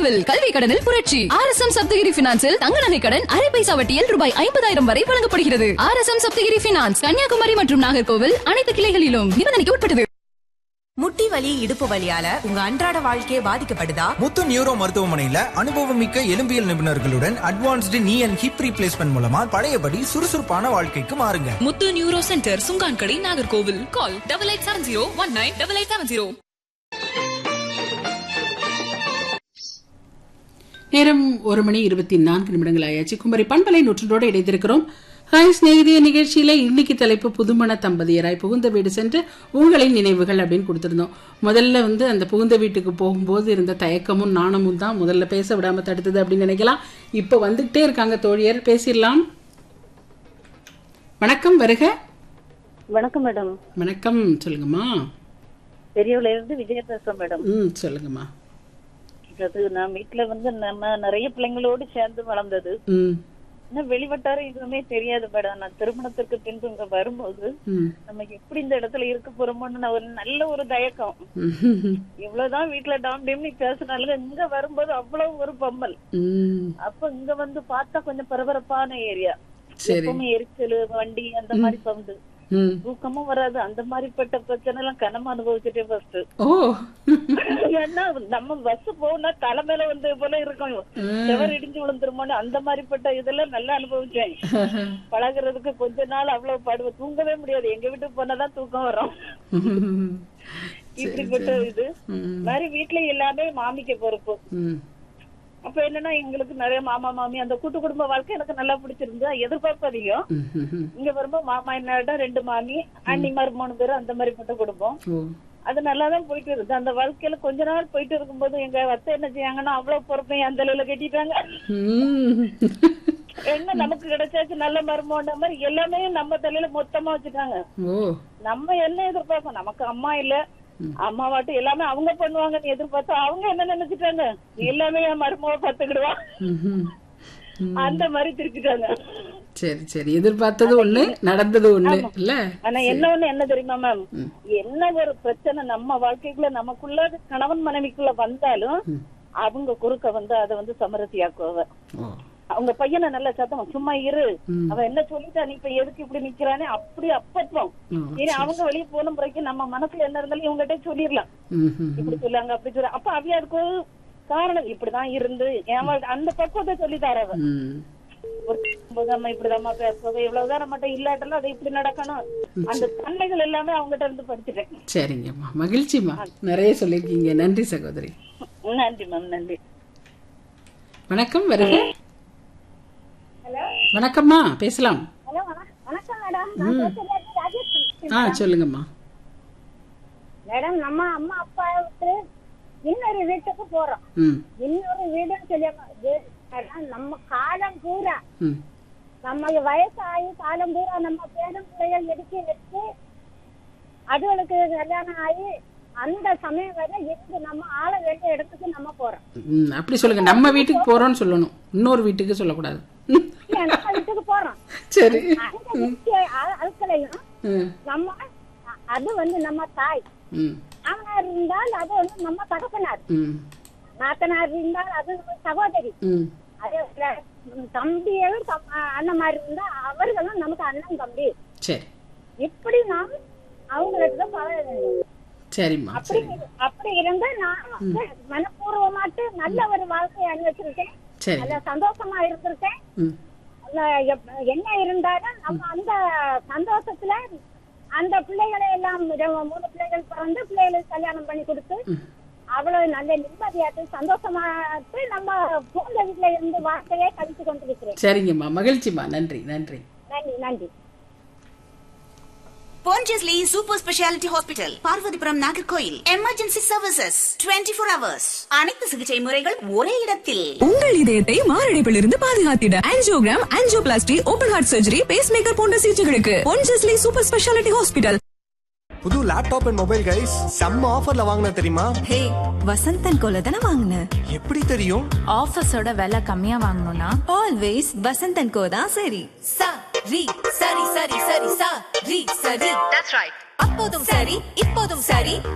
நாகர்கோவில் கல்வி கடனில் புரட்சி ஆர் எஸ் எம் சப்தகிரி பினான்சில் தங்க நகை கடன் அரை பைசா வட்டியில் ரூபாய் ஐம்பதாயிரம் வரை வழங்கப்படுகிறது R S M Saptagiri finance Kanyakumari மற்றும் நாகர்கோவில் அனைத்து கிளைகளிலும் நிபந்தனைக்கு உட்பட்டது முட்டி வலி இடுப்பு வலியால உங்க அன்றாட வாழ்க்கையே பாதிக்கப்படுதா முத்து நியூரோ மருத்துவமனையில அனுபவமிக்க எலும்பியல் நிபுணர்களுடன் அட்வான்ஸ்டு நீ அண்ட் ஹிப் ரீப்ளேஸ்மெண்ட் மூலமா பழையபடி சுறுசுறுப்பான வாழ்க்கைக்கு மாறுங்க Muthu neuro centre Sungankadai Nagercoil call double eight seven zero one nine double eight seven zero நேரம் ஒரு மணி இருபத்தி நான்கு நிமிடங்கள் ஆயாச்சு குமரி பண்பலை நூற்றோடு இணைந்திருக்கிறோம் ஹாய் ஸ்நேகிதிய நிகழ்ச்சியில இன்னைக்கு தலைப்பு புதுமண தம்பதியராய் புகுந்த வீடு சென்று உங்களின் நினைவுகள் அப்படின்னு கொடுத்திருந்தோம் முதல்ல வந்து அந்த புகுந்த வீட்டுக்கு போகும்போது இருந்த தயக்கமும் நாணமும் தான் முதல்ல பேச விடாம தடுத்தது அப்படின்னு நினைக்கலாம் இப்ப வந்துகிட்டே இருக்காங்க தோழியர் பேசிடலாம் வணக்கம் வருக வணக்கம் மேடம் வணக்கம் சொல்லுங்கம்மா பெரியவள இருந்து விஜய பேசுறேன் மேடம் ம் சொல்லுங்கம்மா அது நான் வீட்டுல வந்து நம்ம நிறைய பிள்ளைங்களோடு சேர்ந்து வளர்ந்தது ம் இன்னும் வெளிவட்டாரம் எதுவுமே தெரியாது மேடம் நான் திருமணத்திற்கு பின்பு இங்க வரும்போது ம் நம்ம எப்படி இந்த இடத்துல இருக்க போறோமோன்னு நான் ஒரு நல்ல ஒரு தயக்கம் ம் எவ்வளவுதான் வீட்டுல டாம் டேம்னி பேசினாலும் இங்க வரும்போது அவ்வளவு ஒரு பம்மல் ம் அப்ப இங்க வந்து பார்த்தா கொஞ்சம் பரபரப்பான ஏரியா சரி எப்பவுமே எரிச்சல் வண்டி அந்த மாதிரி சவுண்டு ம் தூக்கமும் வராது அந்த மாதிரிப்பட்ட பிரச்சனை எல்லாம் கனமா அனுபவிச்சுட்டே ஃபர்ஸ்ட் ஓ ஏன்னா நம்ம பஸ் போனா தலை மேல வந்து போல இருக்கும் செவர் இடிஞ்சு விழுந்துருமோன்னு அந்த மாதிரிப்பட்ட இதெல்லாம் நல்லா அனுபவிச்சேன் பழகுறதுக்கு கொஞ்ச நாள் அவ்வளவு பாடுவேன் தூங்கவே முடியாது எங்க வீட்டுக்கு போனாதான் தூக்கம் வரும் இப்படிப்பட்ட இது மாதிரி வீட்டுல எல்லாமே மாமிக்க பொறுப்பு ம் அப்ப என்னன்னா எங்களுக்கு நிறைய மாமா மாமி அந்த கூட்டு குடும்ப வாழ்க்கை எனக்கு நல்லா பிடிச்சிருந்தா எதிர்பார்ப்பு அதிகம் ம், ம், ம். இங்க வரும்போது மாமா என்னோட ரெண்டு மாமி அண்ணிமார் மூணு பேரும் அந்த மாதிரிப்பட்ட குடும்பம் ஓ அது நல்லாதான் போயிட்டு இருக்கு அந்த வாழ்க்கையில கொஞ்ச நாள் போயிட்டு இருக்கும்போது எங்க அத்தை என்ன செய்யாங்கன்னா அவ்வளவு பொறுப்பையும் அந்த அளவுல கட்டிட்டாங்க ம். என்ன நமக்கு கிடைச்சாச்சு நல்ல மருமோன்ற மாதிரி எல்லாமே நம்ம தலையில மொத்தமா வச்சுட்டாங்க ஓ நம்ம என்ன எதிர்பார்ப்போம் நமக்கு அம்மா இல்ல அம்மா வாட்டு எல்லாமே அவங்க பண்ணுவாங்கன்னு எதிர்பார்த்தா அவங்க என்ன நினைச்சிட்டாங்க எல்லாமே என் மருமவ பாத்துக்கிடுவா ம்ஹும். அந்த மாதிரி திருப்பிட்டாங்க சரி சரி எதிர்பார்த்தது ஒண்ணு நடந்தது ஒண்ணு இல்ல ஆனா என்ன ஒண்ணு என்ன தெரியுமா மேம் என்ன ஒரு பிரச்சனை நம்ம வாழ்க்கைக்குள்ள நமக்குள்ள கணவன் மனைவிக்குள்ள வந்தாலும் அவங்க குறுக்க வந்து அதை வந்து சமரசியாக்குவ ஓ அவங்க பையனை நல்ல சத்தம் சும்மா இரு அவன் என்ன சொல்லிட்டா நீ இப்ப எதுக்கு இப்படி நிக்கிறானே அப்படி அப்பத்துவம் ஓ, சரி அவங்க வெளியே போன பிறகு நம்ம மனசுல என்ன இருந்தாலும் இவங்ககிட்ட சொல்லிடலாம் ம்ஹும். இப்படி சொல்லாங்க அப்படி சொல்ல அப்ப அவையா அதுக்கு ஒரு காரணம் இப்படிதான் இருந்து என் வாழ்க்கை- அந்த பக்குவத்தை சொல்லி தரவ ம். ஒரு போது நம்ம இப்படிதாம்மா பேசுறது இவ்வளவுதான் நம்மகிட்ட இல்லாட்டலும் அது இப்படி நடக்கணும் அந்த தன்மைகள் எல்லாமே அவங்ககிட்ட இருந்து படிச்சுட்டேன் சரிங்கம்மா மகிழ்ச்சிம்மா நிறைய சொல்லியிருக்கீங்க நன்றி சகோதரி நன்றி மேம் நன்றி வணக்கம் வருக வணக்கம்மா பேசலாம் ஹலோ வணக்கம் மேடம் நான் பேசுறது ராஜேஷ் ஆ சொல்லுங்கம்மா மேடம் நம்ம அம்மா அப்பா விட்டு இன்னொரு வீட்டுக்கு போறோம் ம் இன்னொரு வீடுன்னு சொல்லி மேடம் நம்ம காலம் பூரா ம் நம்ம வயசாகி காலம் பூரா நம்ம பேரும் பிள்ளைகள் எடுத்து வச்சு அதுகளுக்கு கல்யாணம் ஆகி அந்த சமயம் வரை இருந்து நம்ம ஆள வேண்டிய இடத்துக்கு நம்ம போறோம் ம் அப்படி சொல்லுங்க நம்ம வீட்டுக்கு போறோம்னு சொல்லணும் இன்னொரு வீட்டுக்கு சொல்லக்கூடாது ம். இல்ல, நம்ம வீட்டுக்கு போறோம் சரி அந்த வீட்டு ஆட்களையும் ம் நம்ம அது வந்து நம்ம தாய் ம் மாமனார் இருந்தால் அது வந்து நம்ம தகப்பனார் ம் நாத்தனார் இருந்தால் அது நம்ம சகோதரி ம் அதே போல தம்பியும் தம்- அண்ணன் மாதிரி இருந்தா அவர்களும் நமக்கு அண்ணன் தம்பி சரி இப்படி நாம் அவங்களுக்கு பழக வேண்டும் சரிம்மா அப்படி சரி அப்படி இருந்து நான் வந்து மனப்பூர்வமாட்டு நல்ல ஒரு வாழ்க்கையை அனுபவிச்சிருக்கேன் சரி நல்ல சந்தோஷமா இருந்திருக்கேன் ம் அந்த எப்- என்ன இருந்தாலும் நம்ம அந்த சந்தோஷத்துல அந்த பிள்ளைகளை எல்லாம் ரெ- மூணு பிள்ளைகள் பிறந்து பிள்ளைகளுக்கு கல்யாணம் பண்ணி கொடுத்து அவ்வளவு நல்ல நிம்மதியாட்டு சந்தோஷமாட்டு நம்ம பூந்த வீட்டுல இருந்து வாழ்க்கையை கழித்து கொண்டிருக்கிறேன் சரிங்கம்மா மகிழ்ச்சிம்மா நன்றி நன்றி நன்றி நன்றி Pondicherry Super Speciality Hospital, Parvathipuram Nagercoil emergency services 24 four hours அனைத்து சிகிச்சை முறைகள் ஒரே இடத்தில் உங்கள் இதயத்தை மாரடைப்பிலிருந்து பாதுகாத்திட angiogram angioplasty open heart surgery pacemaker போன்ற சிகிச்சைகளுக்கு பொன்ஜஸ்லி சூப்பர் ஸ்பெஷாலிட்டி ஹாஸ்பிட்டல் புது லேப்டாப் அண்ட் மொபைல் கைஸ் செம்ம ஆஃபர்ல வாங்கின தெரியுமா ஹே வசந்தன் கோல தானே வாங்கின எப்படி தெரியும் ஆஃபர்ஸோட விலை கம்மியா வாங்கணும்னா ஆல்வேஸ் வசந்தன் கோ தான் சரி சா ரி சரி சரி சரி சா ரி சரி தட்ஸ் ரைட் அப்போதும் சரி இப்போதும் சரி